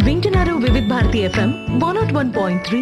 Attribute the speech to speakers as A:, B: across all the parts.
A: వింటున్నారు Vividh Bharati FM one nought one point three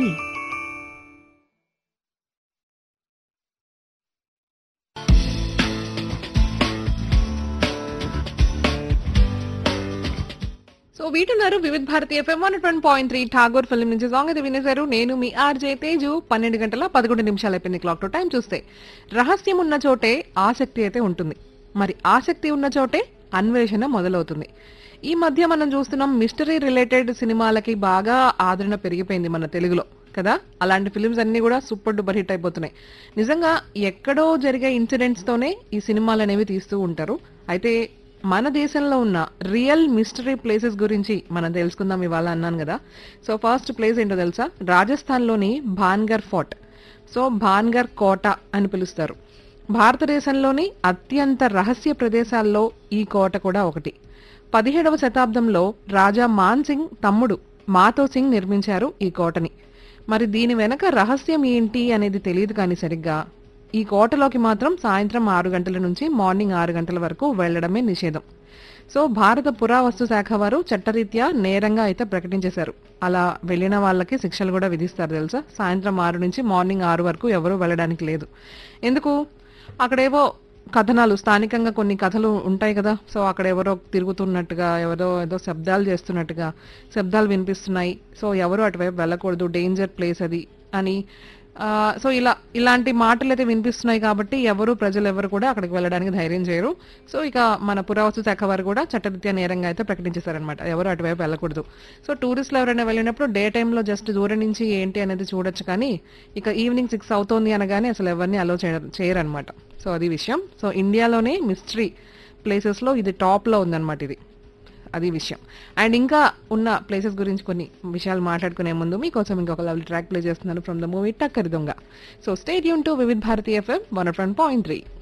B: so వీటున్నారు Vividh Bharati FM one one point three Tagore film నుంచి song అయితే వినేశారు నేను మీ ఆర్జే తేజు పన్నెండు గంటల పదకొండు నిమిషాలు అయిపోయింది క్లాక్ తో టైం చూస్తే రహస్యం ఉన్న చోటే ఆసక్తి అయితే ఉంటుంది మరి ఆసక్తి ఉన్న చోటే అన్వేషణ మొదలవుతుంది ఈ మధ్య మనం చూస్తున్నాం మిస్టరీ రిలేటెడ్ సినిమాలకి బాగా ఆదరణ పెరిగిపోయింది మన తెలుగులో కదా అలాంటి ఫిల్మ్స్ అన్ని కూడా సూపర్ డూపర్ హిట్ అయిపోతున్నాయి నిజంగా ఎక్కడో జరిగే ఇన్సిడెంట్స్ తోనే ఈ సినిమాలు అనేవి తీస్తూ ఉంటారు అయితే మన దేశంలో ఉన్న రియల్ మిస్టరీ ప్లేసెస్ గురించి మనం తెలుసుకుందాం ఇవాళ అన్నాను కదా సో ఫస్ట్ ప్లేస్ ఏంటో తెలుసా రాజస్థాన్లోని భాన్గర్ ఫోర్ట్ సో భాన్గర్ కోట అని పిలుస్తారు భారతదేశంలోని అత్యంత రహస్య ప్రదేశాల్లో ఈ కోట కూడా ఒకటి పదిహేడవ శతాబ్దంలో రాజా మాన్ సింగ్ తమ్ముడు మాతో సింగ్ నిర్మించారు ఈ కోటని మరి దీని వెనక రహస్యం ఏంటి అనేది తెలియదు కానీ సరిగ్గా ఈ కోటలోకి మాత్రం సాయంత్రం ఆరు గంటల నుంచి మార్నింగ్ ఆరు గంటల వరకు వెళ్లడమే నిషేధం సో భారత పురావస్తు శాఖ వారు చట్టరీత్యా నేరంగా అయితే ప్రకటించేశారు అలా వెళ్ళిన వాళ్ళకి శిక్షలు కూడా విధిస్తారు తెలుసా సాయంత్రం ఆరు నుంచి మార్నింగ్ ఆరు వరకు ఎవరు వెళ్ళడానికి లేదు ఎందుకు అక్కడేవో కథనాలు స్థానికంగా కొన్ని కథలు ఉంటాయి కదా సో అక్కడ ఎవరో తిరుగుతున్నట్టుగా ఎవరో ఏదో శబ్దాలు చేస్తున్నట్టుగా శబ్దాలు వినిపిస్తున్నాయి సో ఎవరు అటువైపు వెళ్ళకూడదు డేంజర్ ప్లేస్ అది అని ఆ, సో ఇలా ఇలాంటి మాటలు అయితే వినిపిస్తున్నాయి కాబట్టి ఎవరు ప్రజలు ఎవరు కూడా అక్కడికి వెళ్ళడానికి ధైర్యం చేయరు సో ఇక మన పురావస్తు శాఖ వారు కూడా చట్టరీత్యా నేరంగా అయితే ప్రకటించేశారనమాట ఎవరు అటువైపు వెళ్ళకూడదు సో టూరిస్టులు ఎవరైనా వెళ్ళినప్పుడు డే టైంలో జస్ట్ దూరం నుంచి ఏంటి అనేది చూడొచ్చు కానీ ఇక ఈవినింగ్ సిక్స్ అవుతోంది అనగానే అసలు ఎవరిని అలో చేయరనమాట సో అది విషయం సో ఇండియాలోనే మిస్టరీ ప్లేసెస్లో ఇది టాప్లో ఉందన్నమాట ఇది అది విషయం అండ్ ఇంకా ఉన్న ప్లేసెస్ గురించి కొన్ని విషయాలు మాట్లాడుకునే ముందు మీకోసం ఇంకొక లవ్లీ ట్రాక్ ప్లే చేస్తున్నాను from the movie Takkari Donga so stay యూన్ to Vividh Bharati FM one point three